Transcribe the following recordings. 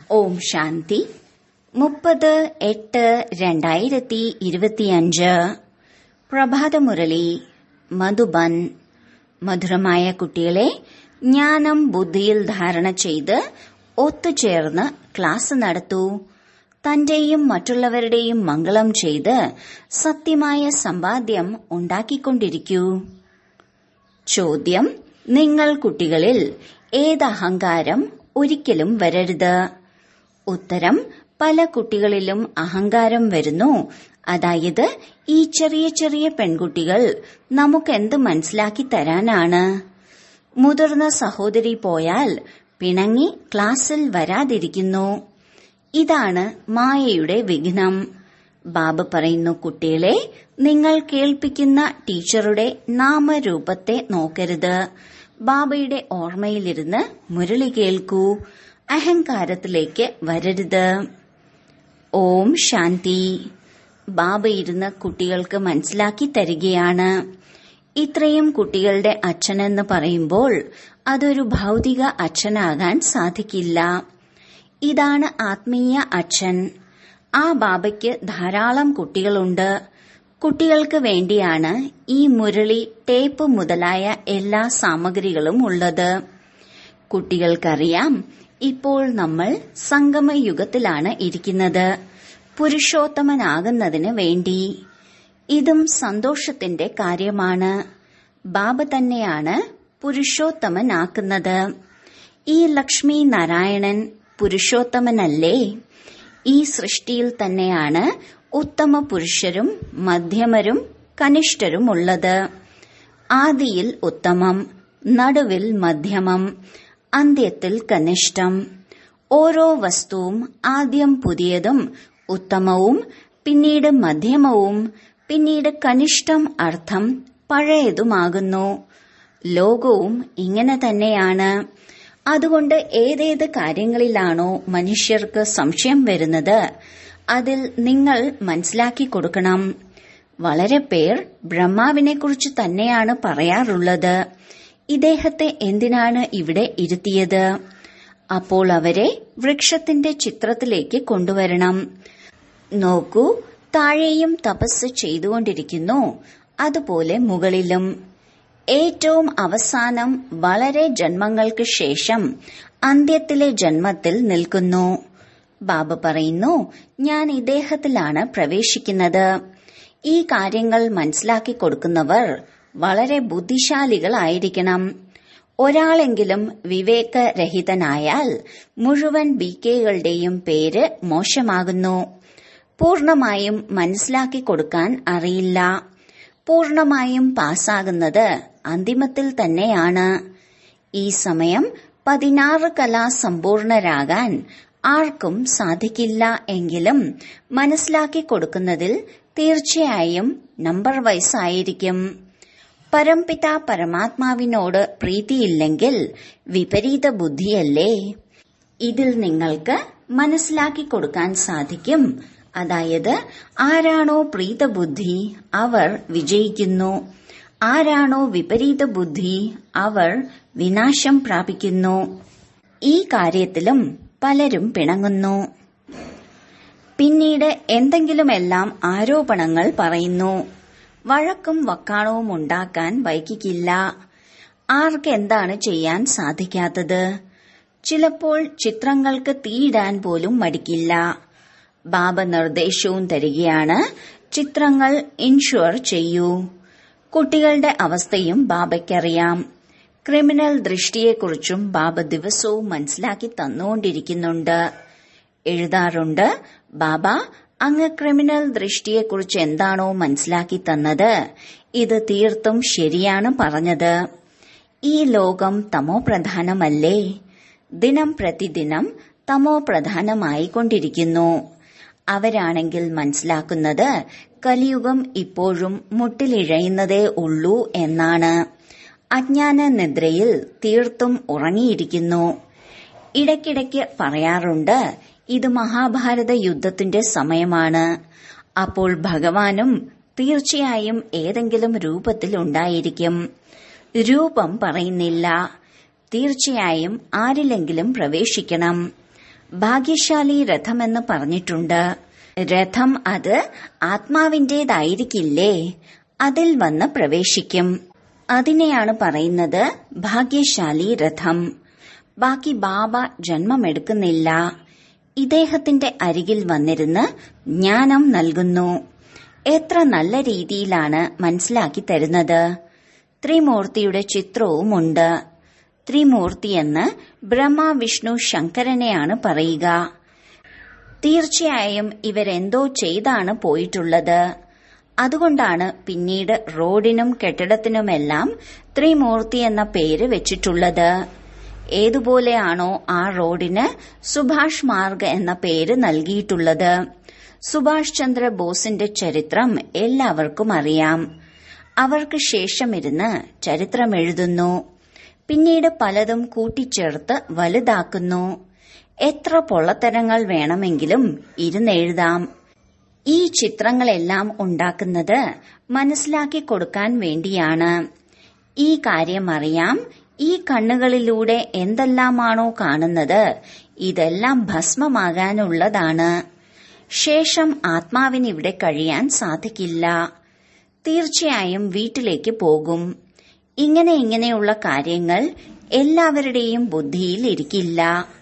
ഓം ശാന്തി മുപ്പത് എട്ട് രണ്ടായിരത്തി ഇരുപത്തിയഞ്ച് പ്രഭാതമുരളി മധുബൻ മധുരമായ കുട്ടികളെ ജ്ഞാനം ബുദ്ധിയിൽ ധാരണ ചെയ്ത് ഒത്തുചേർന്ന് ക്ലാസ് നടത്തൂ തന്റെയും മറ്റുള്ളവരുടെയും മംഗളം ചെയ്ത് സത്യമായ സമ്പാദ്യം ഉണ്ടാക്കിക്കൊണ്ടിരിക്കൂ ചോദ്യം നിങ്ങൾ കുട്ടികളിൽ ഏത് അഹങ്കാരം ഒരിക്കലും വരരുത് ഉത്തരം പല കുട്ടികളിലും അഹങ്കാരം വരുന്നു അതായത് ഈ ചെറിയ ചെറിയ പെൺകുട്ടികൾ നമുക്കെന്ത് മനസ്സിലാക്കി തരാനാണ് മുതിർന്ന സഹോദരി പോയാൽ പിണങ്ങി ക്ലാസ്സിൽ വരാതിരിക്കുന്നു ഇതാണ് മായയുടെ വിഘ്നം ബാബ പറയുന്നു കുട്ടികളെ നിങ്ങൾ കേൾപ്പിക്കുന്ന ടീച്ചറുടെ നാമരൂപത്തെ നോക്കരുത് ബാബയുടെ ഓർമ്മയിലിരുന്ന് മുരളി കേൾക്കൂ അഹങ്കാരത്തിലേക്ക് വരരുത് ഓം ശാന്തി ബാബ ഇരുന്ന് കുട്ടികൾക്ക് മനസ്സിലാക്കി തരികയാണ് ഇത്രയും കുട്ടികളുടെ അച്ഛനെന്ന് പറയുമ്പോൾ അതൊരു ഭൗതിക അച്ഛനാകാൻ സാധിക്കില്ല ഇതാണ് ആത്മീയ അച്ഛൻ ആ ബാബയ്ക്ക് ധാരാളം കുട്ടികളുണ്ട് കുട്ടികൾക്ക് വേണ്ടിയാണ് ഈ മുരളി ടേപ്പ് മുതലായ എല്ലാ സാമഗ്രികളും ഉള്ളത് കുട്ടികൾക്കറിയാം ഇപ്പോൾ നമ്മൾ സംഗമയുഗത്തിലാണ് ഇരിക്കുന്നത് പുരുഷോത്തമനാകുന്നതിന് വേണ്ടി ഇതും സന്തോഷത്തിന്റെ കാര്യമാണ് ബാബ തന്നെയാണ് പുരുഷോത്തമനാക്കുന്നത് ഈ ലക്ഷ്മി നാരായണൻ പുരുഷോത്തമനല്ലേ ഈ സൃഷ്ടിയിൽ തന്നെയാണ് ഉത്തമ പുരുഷരും മധ്യമരും കനിഷ്ഠരും ഉള്ളത് ആദിയിൽ ഉത്തമം നടുവിൽ മധ്യമം അന്ത്യത്തിൽ കനിഷ്ഠം ഓരോ വസ്തുവും ആദ്യം പുതിയതും ഉത്തമവും പിന്നീട് മധ്യമവും പിന്നീട് കനിഷ്ഠം അർത്ഥം പഴയതുമാകുന്നു ലോകവും ഇങ്ങനെ തന്നെയാണ് അതുകൊണ്ട് ഏതേത് കാര്യങ്ങളിലാണോ മനുഷ്യർക്ക് സംശയം വരുന്നത് അതിൽ നിങ്ങൾ മനസ്സിലാക്കി കൊടുക്കണം വളരെ പേർ ബ്രഹ്മാവിനെക്കുറിച്ച് തന്നെയാണ് പറയാറുള്ളത് ഇദ്ദേഹത്തെ എന്തിനാണ് ഇവിടെ ഇരുത്തിയത് അപ്പോൾ അവരെ വൃക്ഷത്തിന്റെ ചിത്രത്തിലേക്ക് കൊണ്ടുവരണം നോക്കൂ താഴെയും തപസ് ചെയ്തുകൊണ്ടിരിക്കുന്നു അതുപോലെ മുകളിലും ഏറ്റവും അവസാനം വളരെ ജന്മങ്ങൾക്ക് ശേഷം അന്ത്യത്തിലെ ജന്മത്തിൽ നിൽക്കുന്നു ബാബ പറയുന്നു ഞാൻ ഇദ്ദേഹത്തിലാണ് പ്രവേശിക്കുന്നത് ഈ കാര്യങ്ങൾ മനസ്സിലാക്കി കൊടുക്കുന്നവർ വളരെ ബുദ്ധിശാലികളായിരിക്കണം ഒരാളെങ്കിലും വിവേകരഹിതനായാൽ മുഴുവൻ ബി കെകളുടെയും പേര് മോശമാകുന്നു പൂർണമായും മനസ്സിലാക്കി കൊടുക്കാൻ അറിയില്ല പൂർണമായും പാസ്സാകുന്നത് അന്തിമത്തിൽ തന്നെയാണ് ഈ സമയം പതിനാറ് കലാ സമ്പൂർണരാകാൻ ആർക്കും സാധിക്കില്ല എങ്കിലും മനസ്സിലാക്കി കൊടുക്കുന്നതിൽ തീർച്ചയായും നമ്പർ വൈസ് ആയിരിക്കും പരംപിത പരമാത്മാവിനോട് പ്രീതിയില്ലെങ്കിൽ വിപരീത ബുദ്ധിയല്ലേ ഇതിൽ നിങ്ങൾക്ക് മനസ്സിലാക്കി കൊടുക്കാൻ സാധിക്കും അതായത് ആരാണോ പ്രീതബുദ്ധി അവർ വിജയിക്കുന്നു ആരാണോ വിപരീത ബുദ്ധി അവർ വിനാശം പ്രാപിക്കുന്നു ഈ കാര്യത്തിലും പലരും പിണങ്ങുന്നു പിന്നീട് എന്തെങ്കിലുമെല്ലാം ആരോപണങ്ങൾ പറയുന്നു വഴക്കും വക്കാണവും ഉണ്ടാക്കാൻ വൈകിക്കില്ല ആർക്ക് എന്താണ് ചെയ്യാൻ സാധിക്കാത്തത് ചിലപ്പോൾ ചിത്രങ്ങൾക്ക് തീയിടാൻ പോലും മടിക്കില്ല ബാബ നിർദ്ദേശവും തരികയാണ് ചിത്രങ്ങൾ ഇൻഷുർ ചെയ്യൂ കുട്ടികളുടെ അവസ്ഥയും ബാബയ്ക്കറിയാം ക്രിമിനൽ ദൃഷ്ടിയെക്കുറിച്ചും ബാബ ദിവസവും മനസ്സിലാക്കി തന്നുകൊണ്ടിരിക്കുന്നുണ്ട് എഴുതാറുണ്ട് ബാബ അങ്ങ് ക്രിമിനൽ ദൃഷ്ടിയെക്കുറിച്ച് എന്താണോ മനസ്സിലാക്കി തന്നത് ഇത് തീർത്തും ശരിയാണ് പറഞ്ഞത് ഈ ലോകം തമോ പ്രധാനമല്ലേ ദിനം പ്രതിദിനം തമോ പ്രധാനമായിക്കൊണ്ടിരിക്കുന്നു അവരാണെങ്കിൽ മനസ്സിലാക്കുന്നത് കലിയുഗം ഇപ്പോഴും മുട്ടിലിഴയുന്നതേ ഉള്ളൂ എന്നാണ് അജ്ഞാന നിദ്രയിൽ തീർത്തും ഉറങ്ങിയിരിക്കുന്നു ഇടയ്ക്കിടയ്ക്ക് പറയാറുണ്ട് ഇത് മഹാഭാരത യുദ്ധത്തിന്റെ സമയമാണ് അപ്പോൾ ഭഗവാനും തീർച്ചയായും ഏതെങ്കിലും രൂപത്തിൽ ഉണ്ടായിരിക്കും രൂപം പറയുന്നില്ല തീർച്ചയായും ആരിലെങ്കിലും പ്രവേശിക്കണം ഭാഗ്യശാലി രഥമെന്ന് പറഞ്ഞിട്ടുണ്ട് രഥം അത് ആത്മാവിന്റേതായിരിക്കില്ലേ അതിൽ വന്ന് പ്രവേശിക്കും അതിനെയാണ് പറയുന്നത് ഭാഗ്യശാലി രഥം ബാക്കി ബാബ ജന്മമെടുക്കുന്നില്ല ഇദ്ദേഹത്തിന്റെ അരികിൽ വന്നിരുന്ന് ജ്ഞാനം നൽകുന്നു എത്ര നല്ല രീതിയിലാണ് മനസ്സിലാക്കി തരുന്നത് ത്രിമൂർത്തിയുടെ ചിത്രവുമുണ്ട് ത്രിമൂർത്തി എന്ന് ബ്രഹ്മ വിഷ്ണു ശങ്കരനെയാണ് പറയുക തീർച്ചയായും ഇവരെന്തോ ചെയ്താണ് പോയിട്ടുള്ളത് അതുകൊണ്ടാണ് പിന്നീട് റോഡിനും കെട്ടിടത്തിനുമെല്ലാം ത്രിമൂർത്തി എന്ന പേര് വെച്ചിട്ടുള്ളത് ഏതുപോലെയാണോ ആ റോഡിന് സുഭാഷ് മാർഗ് എന്ന പേര് നൽകിയിട്ടുള്ളത് സുഭാഷ് ചന്ദ്ര ബോസിന്റെ ചരിത്രം എല്ലാവർക്കും അറിയാം അവർക്ക് ശേഷമിരുന്ന് ചരിത്രം എഴുതുന്നു പിന്നീട് പലതും കൂട്ടിച്ചേർത്ത് വലുതാക്കുന്നു എത്ര പൊള്ളത്തരങ്ങൾ വേണമെങ്കിലും ഇരുന്നെഴുതാം ഈ ചിത്രങ്ങളെല്ലാം ഉണ്ടാക്കുന്നത് മനസ്സിലാക്കി കൊടുക്കാൻ വേണ്ടിയാണ് ഈ കാര്യം അറിയാം ഈ കണ്ണുകളിലൂടെ എന്തെല്ലാമാണോ കാണുന്നത് ഇതെല്ലാം ഭസ്മമാകാനുള്ളതാണ് ശേഷം ആത്മാവിന് ഇവിടെ കഴിയാൻ സാധിക്കില്ല തീർച്ചയായും വീട്ടിലേക്ക് പോകും ഇങ്ങനെ ഇങ്ങനെയുള്ള കാര്യങ്ങൾ എല്ലാവരുടെയും ബുദ്ധിയിൽ ഇരിക്കില്ല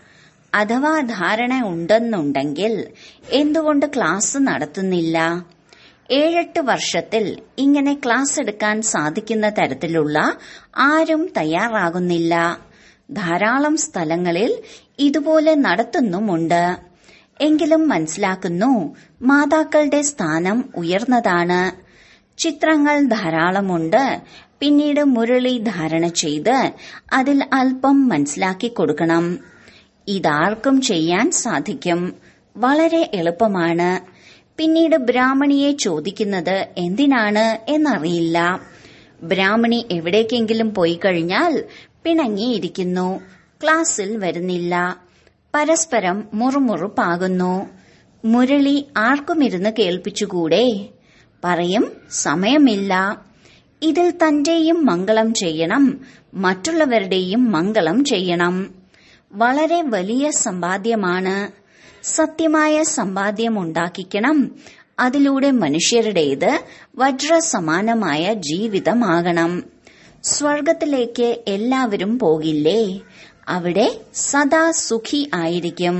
അഥവാ ധാരണ ഉണ്ടെന്നുണ്ടെങ്കിൽ എന്തുകൊണ്ട് ക്ലാസ് നടത്തുന്നില്ല ഏഴെട്ട് വർഷത്തിൽ ഇങ്ങനെ ക്ലാസ് എടുക്കാൻ സാധിക്കുന്ന തരത്തിലുള്ള ആരും തയ്യാറാകുന്നില്ല ധാരാളം സ്ഥലങ്ങളിൽ ഇതുപോലെ നടത്തുന്നുമുണ്ട് എങ്കിലും മനസ്സിലാക്കുന്നു മാതാക്കളുടെ സ്ഥാനം ഉയർന്നതാണ് ചിത്രങ്ങൾ ധാരാളമുണ്ട് പിന്നീട് മുരളി ധാരണ ചെയ്ത് അതിൽ അല്പം മനസ്സിലാക്കി കൊടുക്കണം ഇതാർക്കും ചെയ്യാൻ സാധിക്കും വളരെ എളുപ്പമാണ് പിന്നീട് ബ്രാഹ്മണിയെ ചോദിക്കുന്നത് എന്തിനാണ് എന്നറിയില്ല ബ്രാഹ്മണി എവിടേക്കെങ്കിലും പോയി കഴിഞ്ഞാൽ പിണങ്ങിയിരിക്കുന്നു ക്ലാസ്സിൽ വരുന്നില്ല പരസ്പരം മുറുമുറുപ്പാകുന്നു മുരളി ആർക്കുമിരുന്ന് കേൾപ്പിച്ചുകൂടെ പറയും സമയമില്ല ഇതിൽ തന്റെയും മംഗളം ചെയ്യണം മറ്റുള്ളവരുടെയും മംഗളം ചെയ്യണം വളരെ വലിയ സമ്പാദ്യമാണ് സത്യമായ സമ്പാദ്യം ഉണ്ടാക്കിക്കണം അതിലൂടെ മനുഷ്യരുടേത് വജ്രസമാനമായ ജീവിതമാകണം സ്വർഗത്തിലേക്ക് എല്ലാവരും പോകില്ലേ അവിടെ സദാ സുഖി ആയിരിക്കും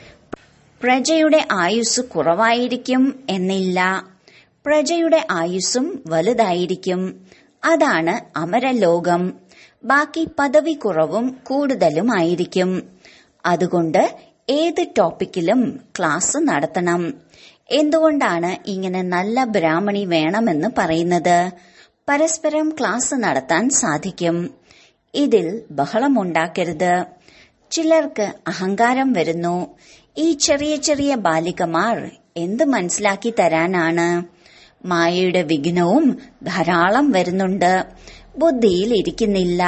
പ്രജയുടെ ആയുസ് കുറവായിരിക്കും എന്നില്ല പ്രജയുടെ ആയുസ്സും വലുതായിരിക്കും അതാണ് അമരലോകം ബാക്കി പദവി കുറവും കൂടുതലുമായിരിക്കും അതുകൊണ്ട് ഏത് ടോപ്പിക്കിലും ക്ലാസ് നടത്തണം എന്തുകൊണ്ടാണ് ഇങ്ങനെ നല്ല ബ്രാഹ്മണി വേണമെന്ന് പറയുന്നത് പരസ്പരം ക്ലാസ് നടത്താൻ സാധിക്കും ഇതിൽ ബഹളമുണ്ടാക്കരുത് ചിലർക്ക് അഹങ്കാരം വരുന്നു ഈ ചെറിയ ചെറിയ ബാലികമാർ എന്ത് മനസ്സിലാക്കി തരാനാണ് മായയുടെ വിഘ്നവും ധാരാളം വരുന്നുണ്ട് ബുദ്ധിയിൽ ഇരിക്കുന്നില്ല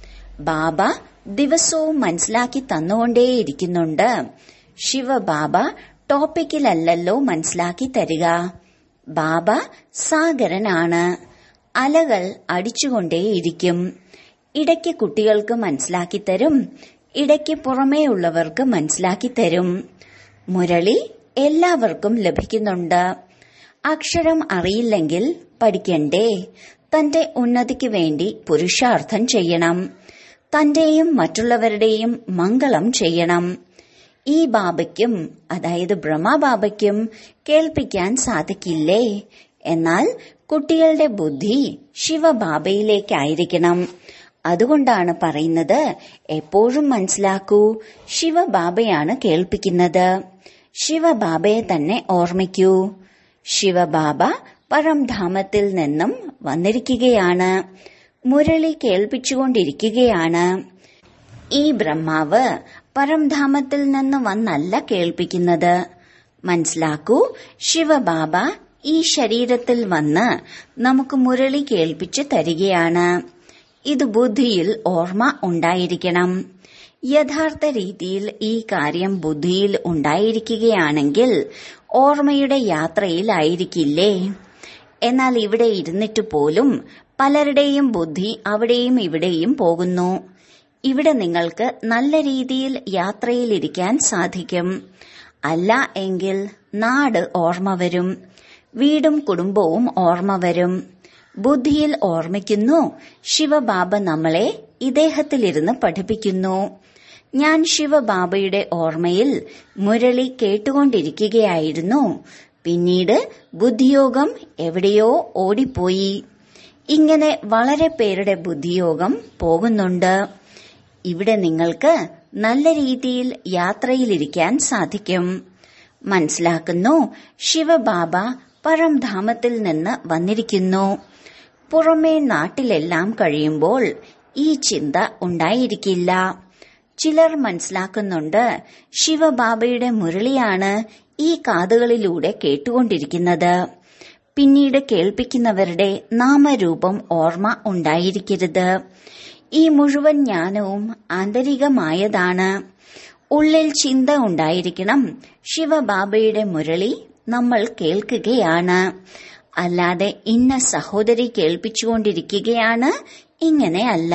ബാബ ദിവസവും മനസ്സിലാക്കി തന്നുകൊണ്ടേയിരിക്കുന്നുണ്ട് ശിവബാബ ടോപ്പിക്കിലല്ലല്ലോ മനസ്സിലാക്കി തരിക ബാബ സാഗരനാണ് അലകൾ അടിച്ചുകൊണ്ടേയിരിക്കും ഇടയ്ക്ക് കുട്ടികൾക്ക് മനസ്സിലാക്കി തരും ഇടയ്ക്ക് പുറമേ ഉള്ളവർക്ക് മനസ്സിലാക്കി തരും മുരളി എല്ലാവർക്കും ലഭിക്കുന്നുണ്ട് അക്ഷരം അറിയില്ലെങ്കിൽ പഠിക്കണ്ടേ തന്റെ ഉന്നതിക്ക് വേണ്ടി പുരുഷാർത്ഥം ചെയ്യണം തന്റെയും മറ്റുള്ളവരുടെയും മംഗളം ചെയ്യണം ഈ ബാബയ്ക്കും അതായത് ബ്രഹ്മബാബയ്ക്കും കേൾപ്പിക്കാൻ സാധിക്കില്ലേ എന്നാൽ കുട്ടികളുടെ ബുദ്ധി ശിവബാബയിലേക്കായിരിക്കണം അതുകൊണ്ടാണ് പറയുന്നത് എപ്പോഴും മനസ്സിലാക്കൂ ശിവബാബയാണ് കേൾപ്പിക്കുന്നത് ശിവബാബയെ തന്നെ ഓർമ്മിക്കൂ ശിവബാബ പരംധാമത്തിൽ നിന്നും വന്നിരിക്കുകയാണ് മുരളി കേൾപ്പിച്ചുകൊണ്ടിരിക്കുകയാണ് ഈ ബ്രഹ്മാവ് പരംധാമത്തിൽ നിന്ന് വന്നല്ല കേൾപ്പിക്കുന്നത് മനസ്സിലാക്കൂ ശിവബാബ ഈ ശരീരത്തിൽ വന്ന് നമുക്ക് മുരളി കേൾപ്പിച്ച് തരികയാണ് ഇത് ബുദ്ധിയിൽ ഓർമ്മ ഉണ്ടായിരിക്കണം യഥാർത്ഥ രീതിയിൽ ഈ കാര്യം ബുദ്ധിയിൽ ഉണ്ടായിരിക്കുകയാണെങ്കിൽ ഓർമ്മയുടെ യാത്രയിലായിരിക്കില്ലേ എന്നാൽ ഇവിടെ ഇരുന്നിട്ട് പോലും പലരുടെയും ബുദ്ധി അവിടെയും ഇവിടെയും പോകുന്നു ഇവിടെ നിങ്ങൾക്ക് നല്ല രീതിയിൽ യാത്രയിലിരിക്കാൻ സാധിക്കും അല്ല എങ്കിൽ നാട് ഓർമ്മ വരും വീടും കുടുംബവും ഓർമ്മ വരും ബുദ്ധിയിൽ ഓർമ്മിക്കുന്നു ശിവബാബ നമ്മളെ ഇദ്ദേഹത്തിലിരുന്ന് പഠിപ്പിക്കുന്നു ഞാൻ ശിവബാബയുടെ ഓർമ്മയിൽ മുരളി കേട്ടുകൊണ്ടിരിക്കുകയായിരുന്നു പിന്നീട് ബുദ്ധിയോഗം എവിടെയോ ഓടിപ്പോയി ഇങ്ങനെ വളരെ പേരുടെ ബുദ്ധിയോഗം പോകുന്നുണ്ട് ഇവിടെ നിങ്ങൾക്ക് നല്ല രീതിയിൽ യാത്രയിലിരിക്കാൻ സാധിക്കും മനസ്സിലാക്കുന്നു ശിവബാബ പരംധാമത്തിൽ നിന്ന് വന്നിരിക്കുന്നു പുറമേ നാട്ടിലെല്ലാം കഴിയുമ്പോൾ ഈ ചിന്ത ഉണ്ടായിരിക്കില്ല ചിലർ മനസ്സിലാക്കുന്നുണ്ട് ശിവബാബയുടെ മുരളിയാണ് ഈ കാതുകളിലൂടെ കേട്ടുകൊണ്ടിരിക്കുന്നത് പിന്നീട് കേൾപ്പിക്കുന്നവരുടെ നാമരൂപം ഓർമ്മ ഉണ്ടായിരിക്കരുത് ഈ മുഴുവൻ ജ്ഞാനവും ആന്തരികമായതാണ് ഉള്ളിൽ ചിന്ത ഉണ്ടായിരിക്കണം ശിവബാബയുടെ മുരളി നമ്മൾ കേൾക്കുകയാണ് അല്ലാതെ ഇന്ന സഹോദരി കേൾപ്പിച്ചുകൊണ്ടിരിക്കുകയാണ് ഇങ്ങനെയല്ല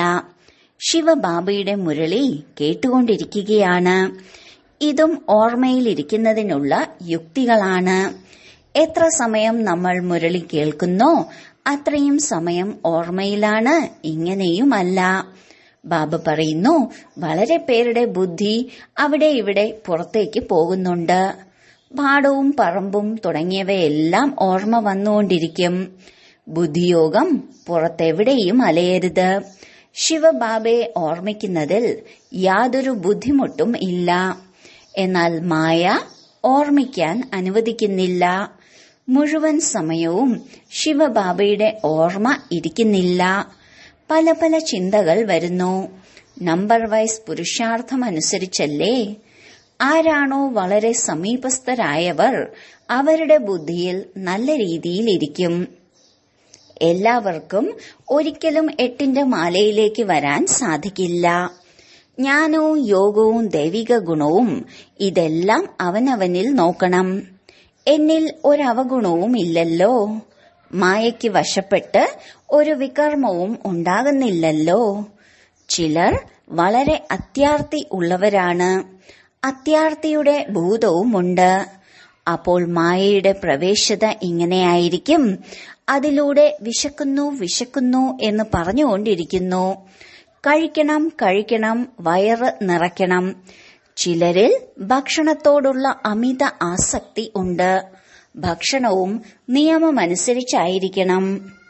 ശിവബാബയുടെ മുരളി കേട്ടുകൊണ്ടിരിക്കുകയാണ് ഇതും ഓർമ്മയിലിരിക്കുന്നതിനുള്ള യുക്തികളാണ് എത്ര സമയം നമ്മൾ മുരളി കേൾക്കുന്നോ അത്രയും സമയം ഓർമ്മയിലാണ് ഇങ്ങനെയുമല്ല ബാബ പറയുന്നു വളരെ പേരുടെ ബുദ്ധി അവിടെ ഇവിടെ പുറത്തേക്ക് പോകുന്നുണ്ട് പാടവും പറമ്പും തുടങ്ങിയവയെല്ലാം ഓർമ്മ വന്നുകൊണ്ടിരിക്കും ബുദ്ധിയോഗം പുറത്തെവിടെയും അലയരുത് ശിവബാബയെ ഓർമ്മിക്കുന്നതിൽ യാതൊരു ബുദ്ധിമുട്ടും ഇല്ല എന്നാൽ മായ ഓർമ്മിക്കാൻ അനുവദിക്കുന്നില്ല മുഴുവൻ സമയവും ശിവബാബയുടെ ഓർമ്മ ഇരിക്കുന്നില്ല പല പല ചിന്തകൾ വരുന്നു നമ്പർ വൈസ് പുരുഷാർത്ഥമനുസരിച്ചല്ലേ ആരാണോ വളരെ സമീപസ്ഥരായവർ അവരുടെ ബുദ്ധിയിൽ നല്ല രീതിയിൽ ഇരിക്കും എല്ലാവർക്കും ഒരിക്കലും എട്ടിന്റെ മാലയിലേക്ക് വരാൻ സാധിക്കില്ല ജ്ഞാനവും യോഗവും ദൈവിക ഗുണവും ഇതെല്ലാം അവനവനിൽ നോക്കണം എന്നിൽ ഒരവഗുണവും ഇല്ലല്ലോ മായയ്ക്ക് വശപ്പെട്ട് ഒരു വികർമ്മവും ഉണ്ടാകുന്നില്ലല്ലോ ചിലർ വളരെ അത്യാർത്തി ഉള്ളവരാണ് അത്യാർത്തിയുടെ ഭൂതവുമുണ്ട് അപ്പോൾ മായയുടെ പ്രവേശത ഇങ്ങനെയായിരിക്കും അതിലൂടെ വിശക്കുന്നു വിശക്കുന്നു എന്ന് പറഞ്ഞുകൊണ്ടിരിക്കുന്നു കഴിക്കണം കഴിക്കണം വയറ് നിറയ്ക്കണം ചിലരിൽ ഭക്ഷണത്തോടുള്ള അമിത ആസക്തി ഉണ്ട് ഭക്ഷണവും നിയമമനുസരിച്ചായിരിക്കണം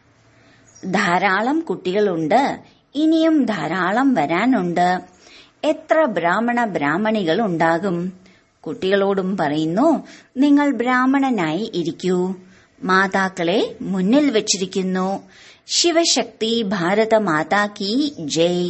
ധാരാളം കുട്ടികളുണ്ട് ഇനിയും ധാരാളം വരാനുണ്ട് എത്ര ബ്രാഹ്മണ ബ്രാഹ്മണികൾ ഉണ്ടാകും കുട്ടികളോടും പറയുന്നു നിങ്ങൾ ബ്രാഹ്മണനായി ഇരിക്കൂ മാതാക്കളെ മുന്നിൽ വച്ചിരിക്കുന്നു ശിവശക്തി ഭാരത മാതാ കി ജയ്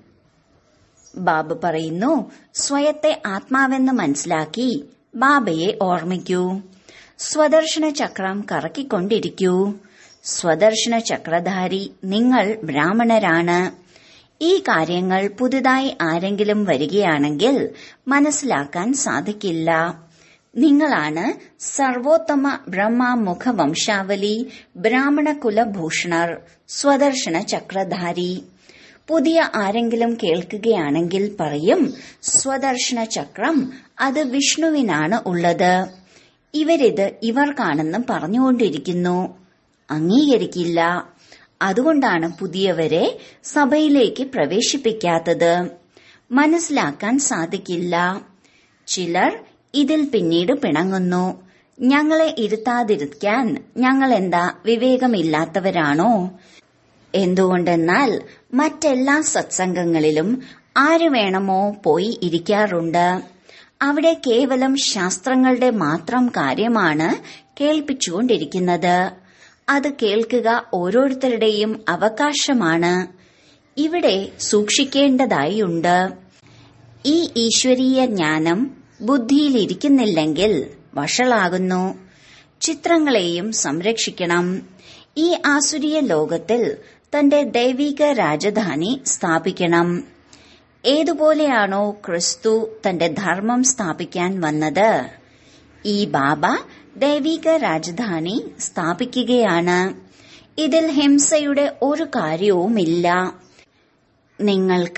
ബാബ പറയുന്നു സ്വയത്തെ ആത്മാവെന്ന് മനസ്സിലാക്കി ബാബയെ ഓർമ്മിക്കൂ സ്വദർശന ചക്രം കറക്കിക്കൊണ്ടിരിക്കൂ സ്വദർശന ചക്രധാരി നിങ്ങൾ ബ്രാഹ്മണരാണ് ഈ കാര്യങ്ങൾ പുതുതായി ആരെങ്കിലും വരികയാണെങ്കിൽ മനസ്സിലാക്കാൻ സാധിക്കില്ല നിങ്ങളാണ് സർവോത്തമ ബ്രഹ്മമുഖ വംശാവലി ബ്രാഹ്മണ കുലഭൂഷണർ സ്വദർശന ചക്രധാരി പുതിയ ആരെങ്കിലും കേൾക്കുകയാണെങ്കിൽ പറയും സ്വദർശന ചക്രം അത് വിഷ്ണുവിനാണ് ഉള്ളത് ഇവരിത് ഇവർക്കാണെന്ന് പറഞ്ഞുകൊണ്ടിരിക്കുന്നു അംഗീകരിക്കില്ല അതുകൊണ്ടാണ് പുതിയവരെ സഭയിലേക്ക് പ്രവേശിപ്പിക്കാത്തത് മനസ്സിലാക്കാൻ സാധിക്കില്ല ചിലർ ഇതിൽ പിന്നീട് പിണങ്ങുന്നു ഞങ്ങളെ ഇരുത്താതിരിക്കാൻ ഞങ്ങൾ എന്താ വിവേകമില്ലാത്തവരാണോ എന്തുകൊണ്ടെന്നാൽ മറ്റെല്ലാ സത്സംഗങ്ങളിലും ആര് വേണമോ പോയി ഇരിക്കാറുണ്ട് അവിടെ കേവലം ശാസ്ത്രങ്ങളുടെ മാത്രം കാര്യമാണ് കേൾപ്പിച്ചുകൊണ്ടിരിക്കുന്നത് അത് കേൾക്കുക ഓരോരുത്തരുടെയും അവകാശമാണ് ഇവിടെ സൂക്ഷിക്കേണ്ടതായുണ്ട് ഈ ഈശ്വരീയ ജ്ഞാനം ബുദ്ധിയിലിരിക്കുന്നില്ലെങ്കിൽ വഷളാകുന്നു ചിത്രങ്ങളെയും സംരക്ഷിക്കണം ഈ ആസുരീയ ലോകത്തിൽ തന്റെ ദൈവിക രാജധാനി സ്ഥാപിക്കണം ഏതുപോലെയാണോ ക്രിസ്തു തന്റെ ധർമ്മം സ്ഥാപിക്കാൻ വന്നത് ഈ ബാബ ദൈവിക രാജധാനി സ്ഥാപിക്കുകയാണ് ഇതിൽ ഹിംസയുടെ ഒരു കാര്യവുമില്ല നിങ്ങൾക്ക്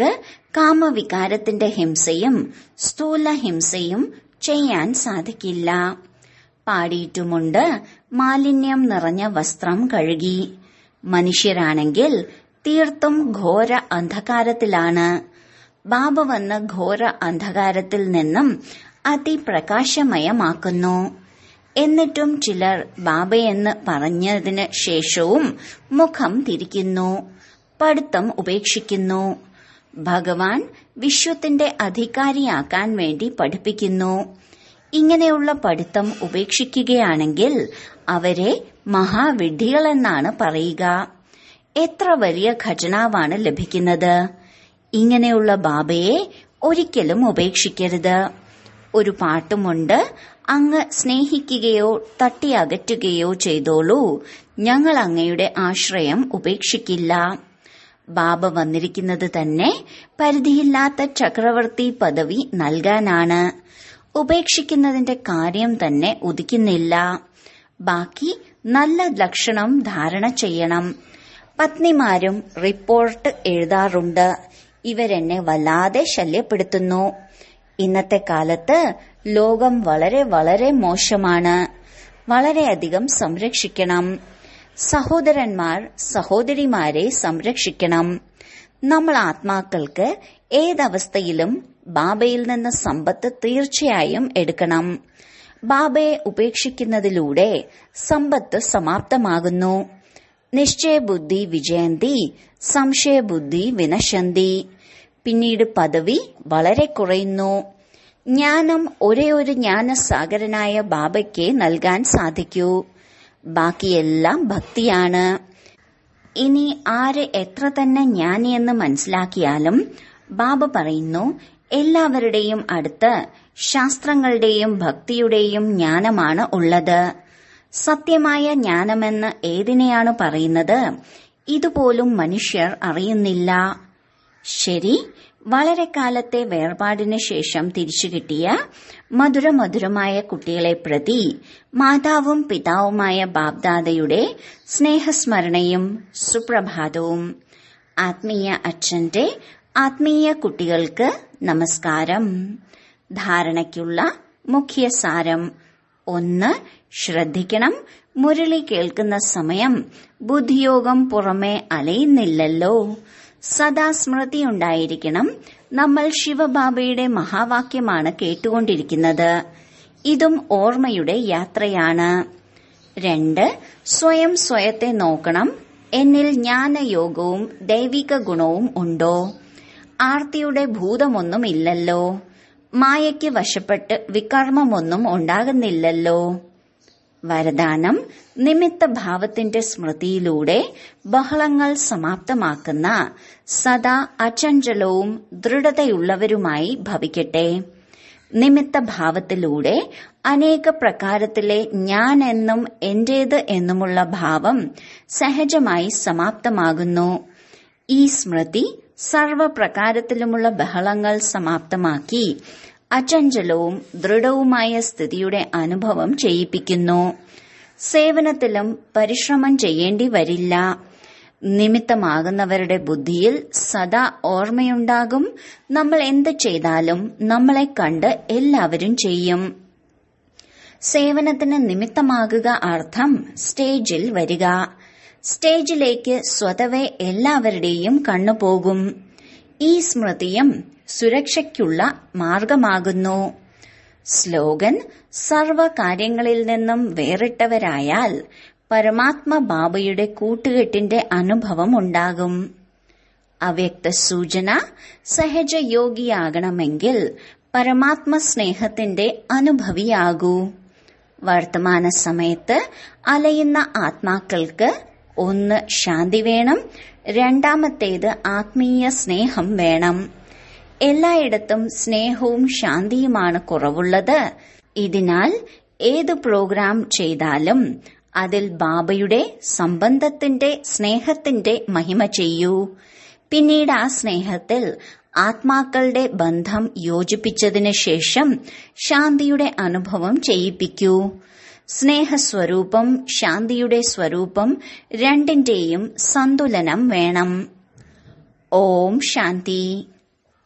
കാമവികാരത്തിന്റെ ഹിംസയും സ്ഥൂല ഹിംസയും ചെയ്യാൻ സാധിക്കില്ല പാടിയിട്ടുമുണ്ട് മാലിന്യം നിറഞ്ഞ വസ്ത്രം കഴുകി മനുഷ്യരാണെങ്കിൽ തീർത്തും ഘോര അന്ധകാരത്തിലാണ് ബാബ വന്ന് ഘോര അന്ധകാരത്തിൽ നിന്നും അതിപ്രകാശമയമാക്കുന്നു എന്നിട്ടും ചിലർ ബാബയെന്ന് പറഞ്ഞതിന് ശേഷവും മുഖം തിരിക്കുന്നു പഠിത്തം ഉപേക്ഷിക്കുന്നു ഭഗവാൻ വിശ്വത്തിന്റെ അധികാരിയാക്കാൻ വേണ്ടി പഠിപ്പിക്കുന്നു ഇങ്ങനെയുള്ള പഠിത്തം ഉപേക്ഷിക്കുകയാണെങ്കിൽ അവരെ മഹാവിഡ്ഢികളെന്നാണ് പറയുക എത്ര വലിയ ഖജനാവാണ് ലഭിക്കുന്നത് ഇങ്ങനെയുള്ള ബാബയെ ഒരിക്കലും ഉപേക്ഷിക്കരുത് ഒരു പാട്ടുമുണ്ട് അങ്ങ് സ്നേഹിക്കുകയോ തട്ടിയകറ്റുകയോ ചെയ്തോളൂ ഞങ്ങൾ അങ്ങയുടെ ആശ്രയം ഉപേക്ഷിക്കില്ല ബാബ വന്നിരിക്കുന്നത് തന്നെ പരിധിയില്ലാത്ത ചക്രവർത്തി പദവി നൽകാനാണ് ഉപേക്ഷിക്കുന്നതിന്റെ കാര്യം തന്നെ ഉദിക്കുന്നില്ല ബാക്കി നല്ല ലക്ഷണം ധാരണ ചെയ്യണം പത്നിമാരും റിപ്പോർട്ട് എഴുതാറുണ്ട് ഇവരെന്നെ വല്ലാതെ ശല്യപ്പെടുത്തുന്നു ഇന്നത്തെ കാലത്ത് ലോകം വളരെ വളരെ മോശമാണ് വളരെയധികം സംരക്ഷിക്കണം സഹോദരന്മാർ സഹോദരിമാരെ സംരക്ഷിക്കണം നമ്മൾ ആത്മാക്കൾക്ക് ഏതവസ്ഥയിലും ബാബയിൽ നിന്ന് സമ്പത്ത് തീർച്ചയായും എടുക്കണം ബാബയെ ഉപേക്ഷിക്കുന്നതിലൂടെ സമ്പത്ത് സമാപ്തമാകുന്നു നിശ്ചയബുദ്ധി വിജയന്തി സംശയബുദ്ധി വിനശന്തി പിന്നീട് പദവി വളരെ കുറയുന്നു ജ്ഞാനം ഒരേ ഒരു ജ്ഞാനസാഗരനായ ബാബയ്ക്ക് നൽകാൻ സാധിക്കൂ ബാക്കിയെല്ലാം ഭക്തിയാണ് ഇനി ആര് എത്ര തന്നെ ജ്ഞാനിയെന്ന് മനസ്സിലാക്കിയാലും ബാബ പറയുന്നു എല്ലാവരുടെയും അടുത്ത് ശാസ്ത്രങ്ങളുടെയും ഭക്തിയുടെയും ജ്ഞാനമാണ് ഉള്ളത് സത്യമായ ജ്ഞാനമെന്ന് ഏതിനെയാണ് പറയുന്നത് ഇതുപോലും മനുഷ്യർ അറിയുന്നില്ല ശരി വളരെ കാലത്തെ വേർപാടിന് ശേഷം തിരിച്ചു കിട്ടിയ മധുരമധുരമായ കുട്ടികളെ പ്രതി മാതാവും പിതാവുമായ ബാബ്ദാദയുടെ സ്നേഹസ്മരണയും സുപ്രഭാതവും ആത്മീയ അച്ഛന്റെ ആത്മീയ കുട്ടികൾക്ക് നമസ്കാരം ധാരണയ്ക്കുള്ള മുഖ്യ സാരം ഒന്ന് ശ്രദ്ധിക്കണം മുരളി കേൾക്കുന്ന സമയം ബുദ്ധിയോഗം പുറമെ അലയുന്നില്ലല്ലോ സദാ സ്മൃതിയുണ്ടായിരിക്കണം നമ്മൾ ശിവബാബയുടെ മഹാവാക്യമാണ് കേട്ടുകൊണ്ടിരിക്കുന്നത് ഇതും ഓർമ്മയുടെ യാത്രയാണ് രണ്ട് സ്വയം സ്വയത്തെ നോക്കണം എന്നിൽ ജ്ഞാനയോഗവും ദൈവിക ഗുണവും ഉണ്ടോ ആർത്തിയുടെ ഭൂതമൊന്നും ഇല്ലല്ലോ മായയ്ക്ക് വശപ്പെട്ട് വികർമ്മമൊന്നും ഉണ്ടാകുന്നില്ലല്ലോ വരദാനം നിമിത്ത ഭാവത്തിന്റെ സ്മൃതിയിലൂടെ ബഹളങ്ങൾ സമാപ്തമാക്കുന്ന സദാ അചഞ്ചലവും ദൃഢതയുള്ളവരുമായി ഭവിക്കട്ടെ നിമിത്ത ഭാവത്തിലൂടെ അനേക പ്രകാരത്തിലെ ഞാൻ എന്നും എന്റേത് എന്നുമുള്ള ഭാവം സഹജമായി സമാപ്തമാകുന്നു ഈ സ്മൃതി സർവപ്രകാരത്തിലുമുള്ള ബഹളങ്ങൾ സമാപ്തമാക്കി അചഞ്ചലവും ദൃഢവുമായ സ്ഥിതിയുടെ അനുഭവം ചെയ്യിപ്പിക്കുന്നു സേവനത്തിലും പരിശ്രമം ചെയ്യേണ്ടി വരില്ല നിമിത്തമാകുന്നവരുടെ ബുദ്ധിയിൽ സദാ ഓർമ്മയുണ്ടാകും നമ്മൾ എന്ത് ചെയ്താലും നമ്മളെ കണ്ട് എല്ലാവരും ചെയ്യും സേവനത്തിന് നിമിത്തമാകുക അർത്ഥം സ്റ്റേജിൽ വരിക സ്റ്റേജിലേക്ക് സ്വതവേ എല്ലാവരുടെയും കണ്ണുപോകും ഈ സ്മൃതിയും സുരക്ഷയ്ക്കുള്ള മാർഗമാകുന്നു സ്ലോഗൻ സർവ കാര്യങ്ങളിൽ നിന്നും വേറിട്ടവരായാൽ പരമാത്മ ബാബയുടെ കൂട്ടുകെട്ടിന്റെ അനുഭവം ഉണ്ടാകും അവ്യക്ത സൂചന സഹജയോഗിയാകണമെങ്കിൽ പരമാത്മ സ്നേഹത്തിന്റെ അനുഭവിയാകൂ വർത്തമാന സമയത്ത് അലയുന്ന ആത്മാക്കൾക്ക് ഒന്ന് ശാന്തി വേണം രണ്ടാമത്തേത് ആത്മീയ സ്നേഹം വേണം എല്ലായിടത്തും സ്നേഹവും ശാന്തിയുമാണ് കുറവുള്ളത് ഇതിനാൽ ഏത് പ്രോഗ്രാം ചെയ്താലും അതിൽ ബാബയുടെ സംബന്ധത്തിന്റെ സ്നേഹത്തിന്റെ മഹിമ ചെയ്യൂ പിന്നീട് ആ സ്നേഹത്തിൽ ആത്മാക്കളുടെ ബന്ധം യോജിപ്പിച്ചതിന് ശേഷം ശാന്തിയുടെ അനുഭവം ചെയ്യിപ്പിക്കൂ സ്നേഹസ്വരൂപം ശാന്തിയുടെ സ്വരൂപം രണ്ടിന്റെയും സന്തുലനം വേണം ഓം ശാന്തി